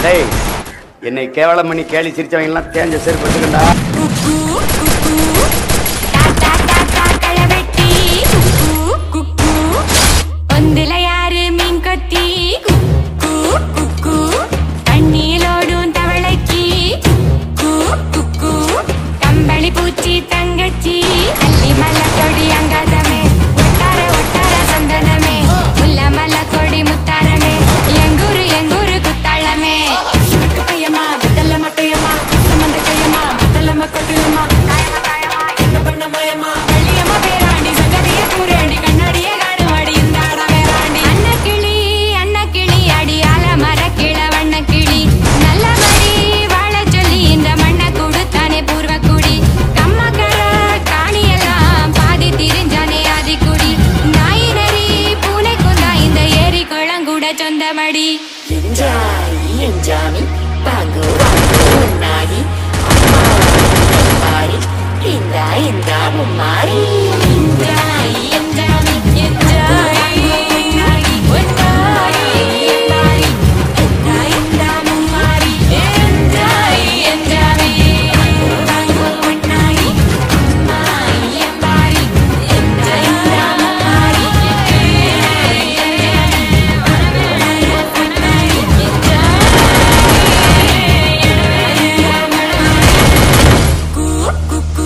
டேய் என்னை கேவலம் பண்ணி கேலி சிரிச்சவங்க எல்லாம் தேஞ்ச செருப்பு எடுத்துக்கண்டா குக்கு குக்கு டாடா டாடா களவெட்டி குக்கு குக்கு ஒந்துல யாரு மீன் கொத்தி குக்கு குக்கு தண்ணியிலோடும் தவளைக்கு குக்கு குக்கு கம்பளி பூச்சி தங்கச்சி அள்ளி மலை கொடி அங்காதமே ஒட்டார ஒட்டார சந்தனமே முல்ல மலை கொடி முத்தாரமே எங்கூரு எங்கூரு குத்தாளமே கையம்மா விட்டல மட்டையம்மா சம்மந்த கையம்மா விட்டலம்மா கொட்டிலம்மா காயம்மா காயம்மா என்ன பண்ண மயம்மா வெள்ளியம்மா பேராண்டி சங்கதிய கூறாண்டி கண்ணாடிய காடுவாடி இந்த ஆட வேறாண்டி அன்ன கிளி அன்ன கிளி அடியால மர கிள வண்ண கிளி நல்லபடி வாழ சொல்லி இந்த மண்ணை கொடுத்தானே பூர்வ குடி கம்மக்கர காணியெல்லாம் பாதி திரிஞ்சானே ஆதி குடி நாய் நரி பூனை குந்தா இந்த ஏரி குளங்கூட சொந்தமடி என்ஜாய் என்ஜாமி பாங்கு வாங்கு உன்னாடி அம்மா மாறி இந்தா இந்தா மும்மாரி என்ஜாய் என்ஜாமி என்ஜாய் ஒன்னாரி என்னாரி என்னாய் இந்தாமு மாறி என்ஜாய் என்ஜாமி வாங்கு ஒன்னாரி அம்மாய் எம்பாரி என்ஜாய் இந்தாமு மாறி என்ஜாய் குக்கு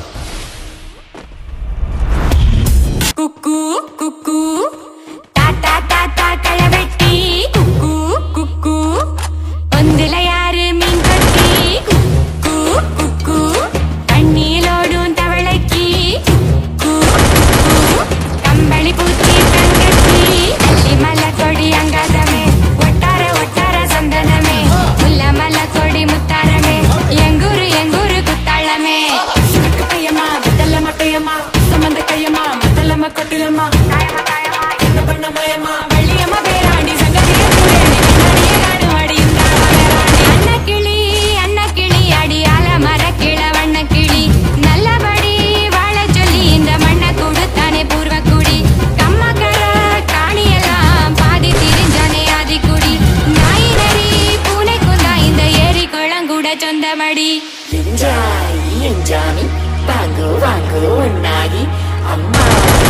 குக்கு குக்கு டாடா டாடா களவெட்டி குக்கு குக்கு ஒந்துல யாரு மீன் கொத்தி குக்கு குக்கு தண்ணியிலோடும் தவளைக்கு குக்கு கம்பளி பூச்சி தங்கச்சி அள்ளி மலை கொடி அங்காதமே ஒட்டார ஒட்டார சந்தனமே முல்ல மலை கொடி முத்தாரமே எங்கூரு எங்கூரு குத்தாளமே கையம்மா விட்டல மட்டையம்மா சம்மந்த கையம்மா விட்டலம்மா கொட்டிலம்மா காயம்மா காயம்மா என்ன பண்ண மயம்மா வெள்ளியம்மா பேராண்டி சங்கதிய கூறாண்டி கண்ணாடிய காடுவாடி இந்த ஆட வேறாண்டி அன்ன கிளி அன்ன கிளி அடியால மர கிள வண்ண கிளி நல்லபடி வாழ சொல்லி இந்த மண்ணை கொடுத்தானே பூர்வ குடி கம்மக்கர காணியெல்லாம் பாதி திரிஞ்சானே ஆதி குடி நாய் நரி பூனை குந்தா இந்த ஏரி குளங்கூட சொந்தமடி என்ஜாய் என்ஜாமி பாங்கு வாங்கு உன்னாடி அம்மா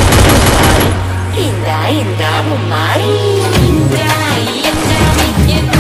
மாறி இந்தா இந்தா மும்மாரி என்ஜாய் என்ஜாய்